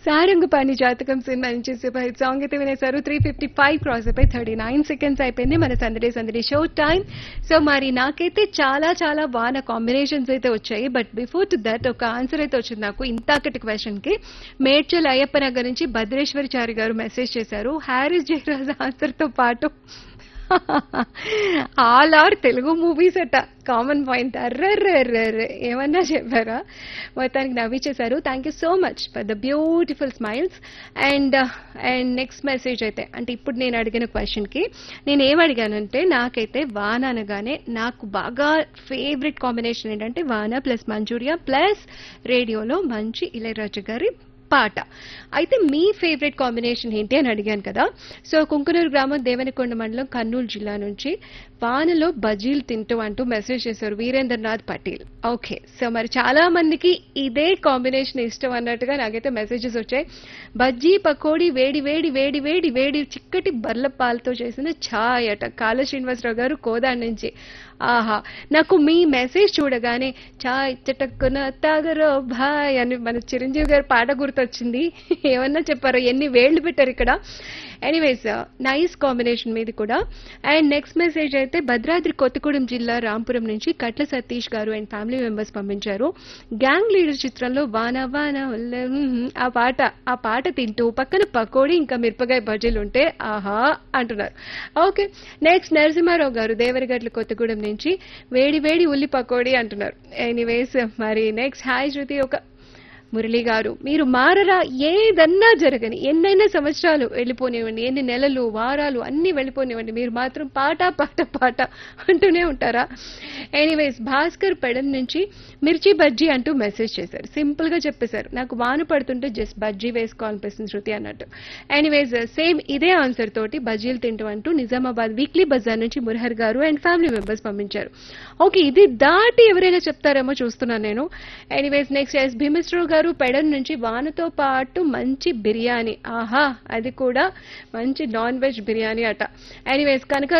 సారంగపాణి జాతకం సినిమా నుంచి super hit song అయితే వినేశారు త్రీ ఫిఫ్టీ ఫైవ్ క్రాస్ అయిపోయి థర్టీ నైన్ సెకండ్స్ అయిపోయింది మన సందడి సందడి షో టైం సో మరి నాకైతే చాలా చాలా బాగా కాంబినేషన్స్ అయితే వచ్చాయి బట్ బిఫోర్ టు దట్ ఒక ఆన్సర్ అయితే వచ్చింది నాకు ఇంతాకటి క్వశ్చన్ కి మేడ్చల్ అయ్యప్ప నగర్ నుంచి భద్రేశ్వరిచారి గారు మెసేజ్ చేశారు హ్యారీస్ జయరాజ్ ఆన్సర్ తో పాటు ఆల్ ఆర్ తెలుగు మూవీస్ అట కామన్ పాయింట్ అర్రర్రర్రర్ ఏమన్నా చెప్పారా మొత్తానికి నవ్వించేశారు thank you so much for the beautiful smiles and and next message అయితే అంటే ఇప్పుడు నేను అడిగిన క్వశ్చన్కి నేను ఏం అడిగానంటే నాకైతే వాన అనగానే నాకు బాగా ఫేవరెట్ కాంబినేషన్ ఏంటంటే వాన ప్లస్ మంచూరియా ప్లస్ రేడియోలో మంచి ఇళయరాజు గారి పాట అయితే మీ ఫేవరెట్ కాంబినేషన్ ఏంటి అని అడిగాను కదా సో కుంకునూరు గ్రామం దేవనకొండ మండలం కర్నూలు జిల్లా నుంచి వానలో బజీలు తింటూ అంటూ మెసేజ్ చేశారు వీరేంద్రనాథ్ పటేల్ ఓకే సో మరి చాలా మందికి ఇదే కాంబినేషన్ ఇష్టం అన్నట్టుగా నాకైతే మెసేజెస్ వచ్చాయి బజ్జీ పకోడీ వేడి వేడి వేడి వేడి వేడి చిక్కటి బర్ల పాలతో చేసిన ఛాయ్ అట కాళ శ్రీనివాసరావు గారు కోదాడి నుంచి ఆహా నాకు మీ మెసేజ్ చూడగానే చాయ్ చటక్కున తాగరో భాయ్ అని మన చిరంజీవి గారి పాట గుర్తొచ్చింది ఏమన్నా చెప్పారో ఎన్ని వేళ్లు పెట్టారు ఇక్కడ ఎనీవేస్ నైస్ కాంబినేషన్ మీది కూడా అండ్ నెక్స్ట్ మెసేజ్ అయితే భద్రాద్రి కొత్తగూడెం జిల్లా రాంపురం నుంచి కట్ల సతీష్ గారు అండ్ ఫ్యామిలీ మెంబర్స్ పంపించారు గ్యాంగ్ లీడర్ చిత్రంలో వాన వాన ఉల్ల ఉమ్, ఆ పాట ఆ పాట తింటూ పక్కన పకోడీ ఇంకా మిరపకాయ బజ్జీలు ఉంటే ఆహా అంటున్నారు ఓకే నెక్స్ట్ నరసింహారావు గారు దేవరగట్ల కొత్తగూడెం నుంచి వేడి వేడి ఉల్లి పకోడీ అంటున్నారు ఎనీవేస్ మరి నెక్స్ట్ హాయ్ శృతి ఒక మురళి గారు మీరు మారరా ఏదన్నా జరగని ఎన్నైనా సంవత్సరాలు వెళ్ళిపోనివ్వండి ఎన్ని నెలలు వారాలు అన్ని వెళ్ళిపోనివ్వండి మీరు మాత్రం పాట పాట పాట అంటూనే ఉంటారా ఎనీవేస్ భాస్కర్ పెడన్ నుంచి మిర్చి బజ్జీ అంటూ మెసేజ్ చేశారు సింపుల్ గా చెప్పేశారు నాకు వాన పడుతుంటే జస్ట్ బజ్జీ వేసుకోవాలనిపిస్తుంది శృతి అన్నట్టు ఎనీవేస్ సేమ్ ఇదే ఆన్సర్ తోటి బజ్జీలు తింటూ అంటూ నిజామాబాద్ వీక్లీ బజార్ నుంచి మురహర్ గారు అండ్ ఫ్యామిలీ మెంబర్స్ పంపించారు ఓకే ఇది దాటి ఎవరైనా చెప్తారేమో చూస్తున్నాను నేను ఎనీవేస్ నెక్స్ట్ ఎస్ భీమేశ్వరరావు గారు పెడన్ నుంచి వానతో పాటు మంచి బిర్యానీ ఆహా అది కూడా మంచి నాన్ వెజ్ బిర్యానీ అట ఎనీవేస్ కనుక